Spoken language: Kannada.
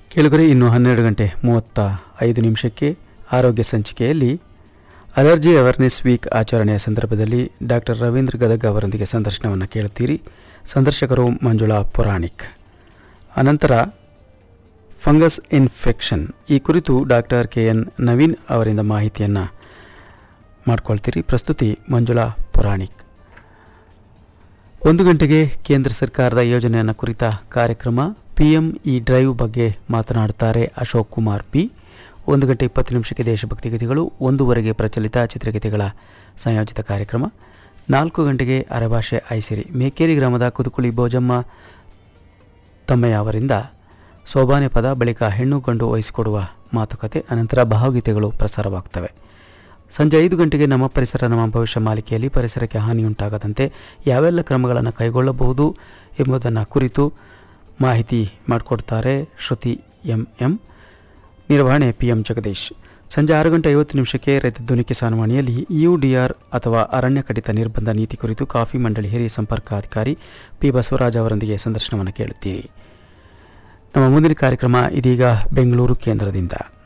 ಕೇಳುಗರೆ ಇನ್ನು ಹನ್ನೆರಡು ಗಂಟೆ ಮೂವತ್ತ ಐದು ನಿಮಿಷಕ್ಕೆ ಆರೋಗ್ಯ ಸಂಚಿಕೆಯಲ್ಲಿ ಅಲರ್ಜಿ ಅವೇರ್ನೆಸ್ ವೀಕ್ ಆಚರಣೆಯ ಸಂದರ್ಭದಲ್ಲಿ ಡಾಕ್ಟರ್ ರವೀಂದ್ರ ಗದಗ್ ಅವರೊಂದಿಗೆ ಸಂದರ್ಶನವನ್ನು ಕೇಳುತ್ತೀರಿ ಸಂದರ್ಶಕರು ಮಂಜುಳಾ ಪುರಾಣಿಕ್ ಅನಂತರ ಫಂಗಸ್ ಇನ್ಫೆಕ್ಷನ್ ಈ ಕುರಿತು ಡಾಕ್ಟರ್ ಕೆ ಎನ್ ನವೀನ್ ಅವರಿಂದ ಮಾಹಿತಿಯನ್ನು ಮಾಡ್ಕೊಳ್ತೀರಿ ಪ್ರಸ್ತುತಿ ಮಂಜುಳಾ ಪುರಾಣಿಕ್ ಒಂದು ಗಂಟೆಗೆ ಕೇಂದ್ರ ಸರ್ಕಾರದ ಯೋಜನೆಯನ್ನು ಕುರಿತ ಕಾರ್ಯಕ್ರಮ ಪಿಎಂ ಇ ಡ್ರೈವ್ ಬಗ್ಗೆ ಮಾತನಾಡುತ್ತಾರೆ ಅಶೋಕ್ ಕುಮಾರ್ ಪಿ ಒಂದು ಗಂಟೆ ಇಪ್ಪತ್ತು ನಿಮಿಷಕ್ಕೆ ದೇಶಭಕ್ತಿ ಗೀತೆಗಳು ಒಂದೂವರೆಗೆ ಪ್ರಚಲಿತ ಚಿತ್ರಗೀತೆಗಳ ಸಂಯೋಜಿತ ಕಾರ್ಯಕ್ರಮ ನಾಲ್ಕು ಗಂಟೆಗೆ ಅರೆಭಾಷೆ ಐಸಿರಿ ಮೇಕೇರಿ ಗ್ರಾಮದ ಕುದುಕುಳಿ ಬೋಜಮ್ಮ ತಮ್ಮಯ್ಯ ಅವರಿಂದ ಸೋಬಾನೆ ಪದ ಬಳಿಕ ಹೆಣ್ಣು ಗಂಡು ವಹಿಸಿಕೊಡುವ ಮಾತುಕತೆ ಅನಂತರ ಭಾವಗೀತೆಗಳು ಪ್ರಸಾರವಾಗ್ತವೆ ಸಂಜೆ ಐದು ಗಂಟೆಗೆ ನಮ್ಮ ಪರಿಸರ ನಮ್ಮ ಭವಿಷ್ಯ ಮಾಲಿಕೆಯಲ್ಲಿ ಪರಿಸರಕ್ಕೆ ಹಾನಿಯುಂಟಾಗದಂತೆ ಯಾವೆಲ್ಲ ಕ್ರಮಗಳನ್ನು ಕೈಗೊಳ್ಳಬಹುದು ಎಂಬುದನ್ನು ಕುರಿತು ಮಾಹಿತಿ ಮಾಡಿಕೊಡ್ತಾರೆ ಶ್ರುತಿ ಎಂ ಎಂ ನಿರ್ವಹಣೆ ಪಿ ಎಂ ಜಗದೀಶ್ ಸಂಜೆ ಆರು ಗಂಟೆ ಐವತ್ತು ನಿಮಿಷಕ್ಕೆ ರೈತ ಧ್ವನಿ ಕಿಸಾನ್ವಾಣಿಯಲ್ಲಿ ಯು ಡಿ ಆರ್ ಅಥವಾ ಅರಣ್ಯ ಕಡಿತ ನಿರ್ಬಂಧ ನೀತಿ ಕುರಿತು ಕಾಫಿ ಮಂಡಳಿ ಹಿರಿಯ ಸಂಪರ್ಕಾಧಿಕಾರಿ ಪಿ ಬಸವರಾಜ್ ಅವರೊಂದಿಗೆ ಸಂದರ್ಶನವನ್ನು ಕೇಳುತ್ತೀರಿ ನಮ್ಮ ಮುಂದಿನ ಕಾರ್ಯಕ್ರಮ ಇದೀಗ ಬೆಂಗಳೂರು ಕೇಂದ್ರದಿಂದ